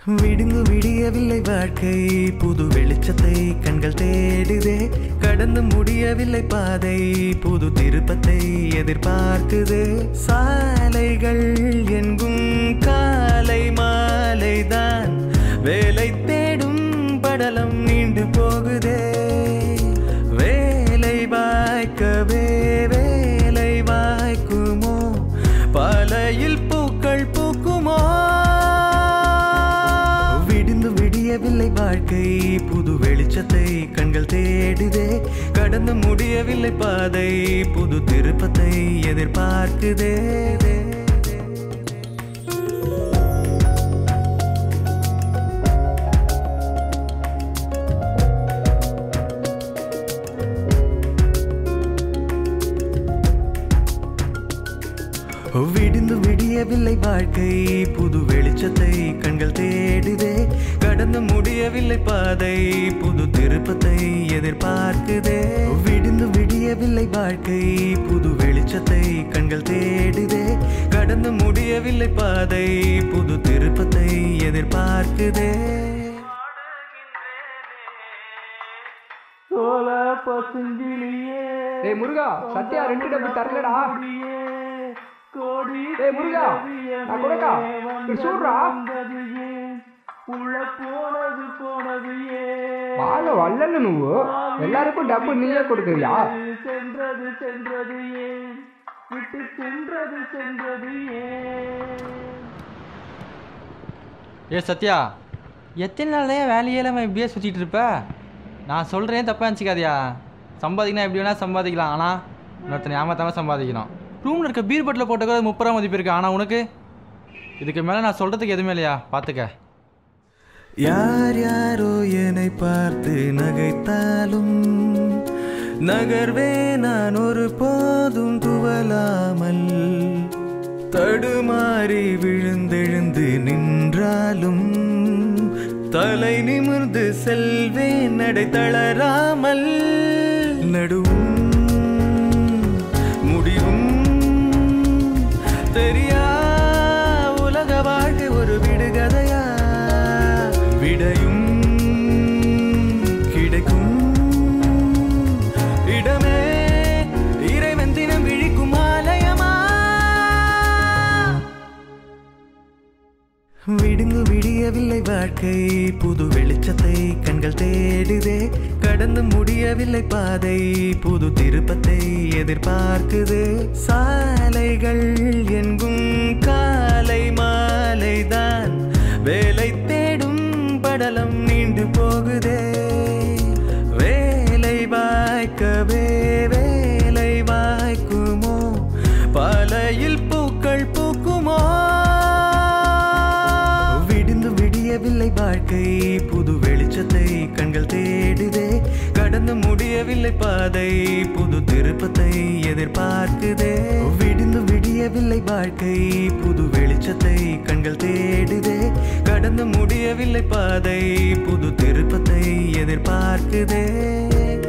விடுங்கு விடியவில்லை வாழ்க்கை புது வெளிச்சத்தை கண்கள் தேடுதே கடந்து முடியவில்லை பாதை புது திருப்பத்தை எதிர்பார்க்குது சாலைகள் எங்கும் காலை மாலைதான் வேலை தேடும் படலம் நீண்டு போகுதே வேலை வாய்க்கவே வேலை வாய்க்குமோ பாலையில் பூக்கள் பூக்குமோ விடிந்து விடியவில்லை வாழ்க்கை புது வெளிச்சத்தை கண்கள் தேடுதே கடந்து முடியவில்லை பாதை புது திருப்பத்தை எதிர்பார்க்குதே விடிந்து விடியவில்லை வாழ்க்கை புது வெளிச்சத்தை கண்கள் தேடுதே கடந்து முடியவில்லை பாதை புது திருப்பத்தை எதிர்பார்க்குதே விடிந்து விடியவில்லை வாழ்க்கை புது வெளிச்சத்தை கண்கள் தேடுதே கடந்து முடியவில்லை பாதை புது திருப்பத்தை எதிர்பார்க்குதே சோழ பசுங்கிளியே டேய் முருகா சத்யா ரெண்டு டப்பு தரலடா கோடி டேய் முருகா நான் கொடுக்கா இங்க சூடுறா உள்ள போனது போனது బాగా వల్లను నువ్వు ఎల్లారికి డబ్బు నీయే కొడుకుయా சென்றது சென்றது ஏன் விட்டு சென்றது சென்றது ஏன் ஏ சத்யா எத்தனை நாளையா வேலையே இல்லாமல் இப்படியே சுற்றிட்டு இருப்ப நான் சொல்கிறேன் தப்பாக நினச்சிக்காதியா சம்பாதிக்கணும் எப்படி வேணால் சம்பாதிக்கலாம் ஆனால் இன்னொருத்தனை ஏமாத்தாமல் சம்பாதிக்கணும் ரூமில் இருக்க பீர் பட்டில் போட்ட கூட முப்பது ரூபா மதிப்பு இருக்கு ஆனால் உனக்கு இதுக்கு மேலே நான் சொல்கிறதுக்கு எதுவுமே இல்லையா பார்த்துக்க யார் யாரோ என்னை பார்த்து நகைத்தாலும் நகர்வே நான் ஒரு போதும் துவலாமல் தடுமாறி விழுந்தெழுந்து நின்றாலும் தலை நிமிர்ந்து செல்வேன் நடை தளராமல் நடுவும் முடிவும் தெரியா உலக வாழ்க்கை ஒரு விடுகதையா விடையும் கிடைக்கும் இடமே இறைவன் தினம் விழிக்கும் ஆலயமா விடுங்கு விடியவில்லை வாழ்க்கை புது வெளிச்சத்தை கண்கள் தேடுதே கடந்து முடியவில்லை பாதை புது திருப்பத்தை எதிர்பார்க்குது சாலைகள் எங்கும் காலை மாலைதான் வேலை தேடும் படலம் நீண்டு போகுதே வேலை வாய்க்கவே வேலை வாய்க்குமோ பாலையில் பூக்கள் பூக்குமோ விடிந்து விடியவில்லை வாழ்க்கை புது வெளிச்சத்தை கண்கள் தேடுதே கடந்து முடியவில்லை பாதை புது திருப்பத்தை எதிர்பார்க்குதே விடிந்து விடியவில்லை வாழ்க்கை புது வெளிச்சத்தை கண்கள் தேடுதே கடந்து முடியவில்லை பாதை புது திருப்பத்தை எதிர்பார்க்குதே